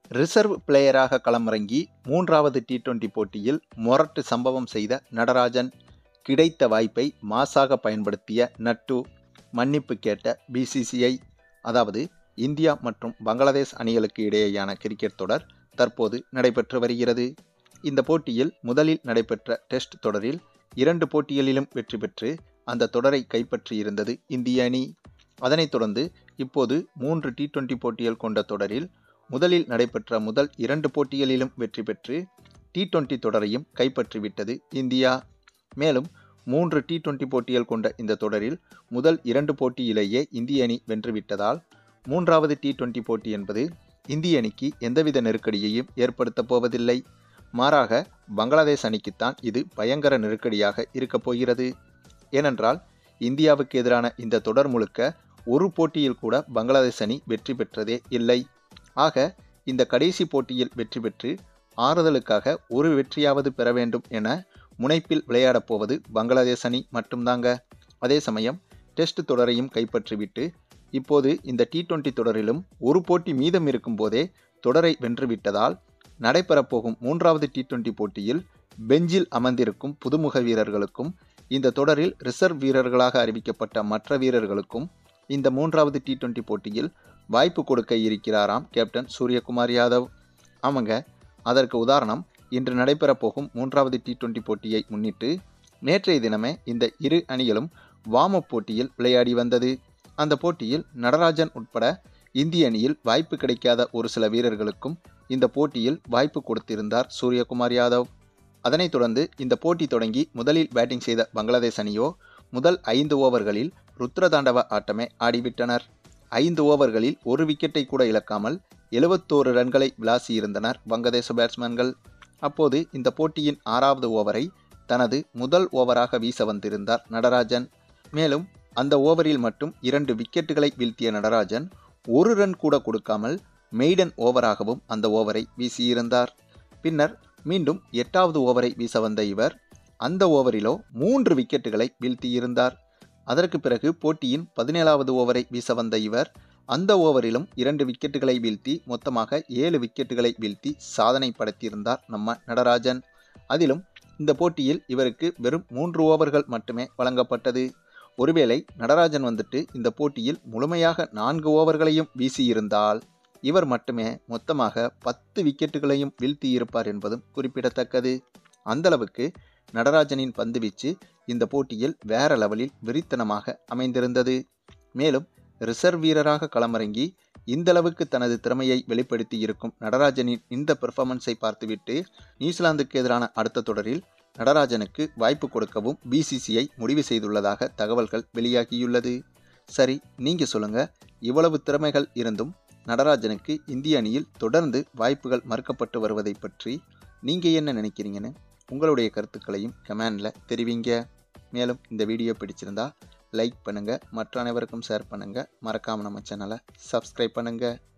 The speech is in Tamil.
ரிசர்வ் பிளேயராக களமிறங்கி மூன்றாவது டி டுவெண்டி போட்டியில் மொரட்டு சம்பவம் செய்த நடராஜன் கிடைத்த வாய்ப்பை மாசாக பயன்படுத்திய நட்டு மன்னிப்பு கேட்ட பிசிசிஐ அதாவது இந்தியா மற்றும் பங்களாதேஷ் அணிகளுக்கு இடையேயான கிரிக்கெட் தொடர் தற்போது நடைபெற்று வருகிறது இந்த போட்டியில் முதலில் நடைபெற்ற டெஸ்ட் தொடரில் இரண்டு போட்டிகளிலும் வெற்றி பெற்று அந்த தொடரை கைப்பற்றியிருந்தது இந்திய அணி அதனைத் தொடர்ந்து இப்போது மூன்று டி டுவெண்டி போட்டிகள் கொண்ட தொடரில் முதலில் நடைபெற்ற முதல் இரண்டு போட்டிகளிலும் வெற்றி பெற்று டி டுவெண்டி தொடரையும் கைப்பற்றிவிட்டது இந்தியா மேலும் மூன்று டி டுவெண்டி போட்டிகள் கொண்ட இந்த தொடரில் முதல் இரண்டு போட்டியிலேயே இந்திய அணி வென்றுவிட்டதால் மூன்றாவது டி டுவெண்டி போட்டி என்பது இந்திய அணிக்கு எந்தவித நெருக்கடியையும் ஏற்படுத்தப் போவதில்லை மாறாக பங்களாதேஷ் அணிக்குத்தான் இது பயங்கர நெருக்கடியாக இருக்கப் போகிறது ஏனென்றால் இந்தியாவுக்கு எதிரான இந்த தொடர் முழுக்க ஒரு போட்டியில் கூட பங்களாதேஷ் அணி வெற்றி பெற்றதே இல்லை ஆக இந்த கடைசி போட்டியில் வெற்றி பெற்று ஆறுதலுக்காக ஒரு வெற்றியாவது பெற வேண்டும் என முனைப்பில் விளையாடப் போவது பங்களாதேஷ் அணி மட்டும்தாங்க அதே சமயம் டெஸ்ட் தொடரையும் கைப்பற்றிவிட்டு இப்போது இந்த டி டுவெண்டி தொடரிலும் ஒரு போட்டி மீதம் இருக்கும் போதே தொடரை வென்றுவிட்டதால் நடைபெறப்போகும் மூன்றாவது டி டுவெண்டி போட்டியில் பெஞ்சில் அமர்ந்திருக்கும் புதுமுக வீரர்களுக்கும் இந்த தொடரில் ரிசர்வ் வீரர்களாக அறிவிக்கப்பட்ட மற்ற வீரர்களுக்கும் இந்த மூன்றாவது டி டுவெண்டி போட்டியில் வாய்ப்பு கொடுக்க இருக்கிறாராம் கேப்டன் சூரியகுமார் யாதவ் ஆமாங்க அதற்கு உதாரணம் இன்று நடைபெறப் போகும் மூன்றாவது டி டுவெண்டி போட்டியை முன்னிட்டு நேற்றைய தினமே இந்த இரு அணிகளும் வார்ம் அப் போட்டியில் விளையாடி வந்தது அந்த போட்டியில் நடராஜன் உட்பட இந்திய அணியில் வாய்ப்பு கிடைக்காத ஒரு சில வீரர்களுக்கும் இந்த போட்டியில் வாய்ப்பு கொடுத்திருந்தார் சூரியகுமார் யாதவ் அதனைத் தொடர்ந்து இந்த போட்டி தொடங்கி முதலில் பேட்டிங் செய்த பங்களாதேஷ் அணியோ முதல் ஐந்து ஓவர்களில் ருத்ரதாண்டவ ஆட்டமே ஆடிவிட்டனர் ஐந்து ஓவர்களில் ஒரு விக்கெட்டை கூட இழக்காமல் எழுபத்தோரு ரன்களை விளாசியிருந்தனர் வங்கதேச பேட்ஸ்மேன்கள் அப்போது இந்த போட்டியின் ஆறாவது ஓவரை தனது முதல் ஓவராக வீச வந்திருந்தார் நடராஜன் மேலும் அந்த ஓவரில் மட்டும் இரண்டு விக்கெட்டுகளை வீழ்த்திய நடராஜன் ஒரு ரன் கூட கொடுக்காமல் மெய்டன் ஓவராகவும் அந்த ஓவரை வீசியிருந்தார் பின்னர் மீண்டும் எட்டாவது ஓவரை வீச வந்த இவர் அந்த ஓவரிலோ மூன்று விக்கெட்டுகளை வீழ்த்தியிருந்தார் அதற்கு பிறகு போட்டியின் பதினேழாவது ஓவரை வீச வந்த இவர் அந்த ஓவரிலும் இரண்டு விக்கெட்டுகளை வீழ்த்தி மொத்தமாக ஏழு விக்கெட்டுகளை வீழ்த்தி சாதனை படைத்திருந்தார் நம்ம நடராஜன் அதிலும் இந்த போட்டியில் இவருக்கு வெறும் மூன்று ஓவர்கள் மட்டுமே வழங்கப்பட்டது ஒருவேளை நடராஜன் வந்துட்டு இந்த போட்டியில் முழுமையாக நான்கு ஓவர்களையும் வீசியிருந்தால் இவர் மட்டுமே மொத்தமாக பத்து விக்கெட்டுகளையும் வீழ்த்தியிருப்பார் என்பதும் குறிப்பிடத்தக்கது அந்தளவுக்கு நடராஜனின் பந்துவீச்சு இந்த போட்டியில் வேற லெவலில் வெறித்தனமாக அமைந்திருந்தது மேலும் ரிசர்வ் வீரராக களமிறங்கி இந்தளவுக்கு தனது திறமையை வெளிப்படுத்தி இருக்கும் நடராஜனின் இந்த பெர்ஃபார்மன்ஸை பார்த்துவிட்டு நியூசிலாந்துக்கு எதிரான அடுத்த தொடரில் நடராஜனுக்கு வாய்ப்பு கொடுக்கவும் பிசிசிஐ முடிவு செய்துள்ளதாக தகவல்கள் வெளியாகியுள்ளது சரி நீங்கள் சொல்லுங்க இவ்வளவு திறமைகள் இருந்தும் நடராஜனுக்கு இந்திய அணியில் தொடர்ந்து வாய்ப்புகள் மறுக்கப்பட்டு வருவதை பற்றி நீங்கள் என்ன நினைக்கிறீங்கன்னு உங்களுடைய கருத்துக்களையும் கமெண்டில் தெரிவிங்க மேலும் இந்த வீடியோ பிடிச்சிருந்தா லைக் பண்ணுங்கள் மற்ற அனைவருக்கும் ஷேர் பண்ணுங்கள் மறக்காமல் நம்ம சேனலை சப்ஸ்கிரைப் பண்ணுங்கள்